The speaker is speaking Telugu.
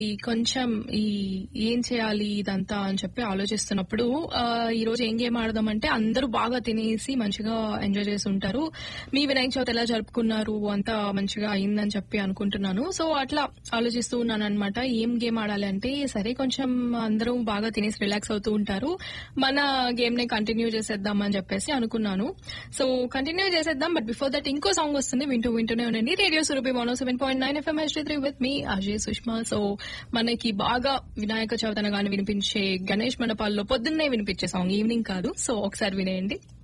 ఈ కొంచెం ఈ ఏం చేయాలి ఇదంతా అని చెప్పి ఆలోచిస్తున్నప్పుడు ఆ, ఈ రోజు ఏం గేమ్ ఆడదాం అంటే అందరూ బాగా తినేసి మంచిగా ఎంజాయ్ చేసి ఉంటారు మీ వినాయక చవితి ఎలా జరుపుకున్నారు అంతా మంచిగా అయిందని చెప్పి అనుకుంటున్నాను సో అట్లా ఆలోచిస్తూ ఉన్నాను అనమాట ఏం గేమ్ ఆడాలి అంటే సరే కొంచెం అందరూ బాగా తినేసి రిలాక్స్ అవుతూ ఉంటారు మన గేమ్ ని కంటిన్యూ చేసేద్దాం అని చెప్పేసి అనుకున్నాను సో కంటిన్యూ చేసేద్దాం బట్ బిఫోర్ దట్ ఇంకో సాంగ్ వస్తుంది వింటూ వింటూనే ఉండండి radio Surabhi one seven point nine FM H three with me Ajay Sushma so మనకి బాగా వినాయక చవితి అనగానే వినిపించే గణేష్ మండపాల్లో పొద్దున్నే వినిపించే సాంగ్ ఈవినింగ్ కాదు సో ఒకసారి వినేయండి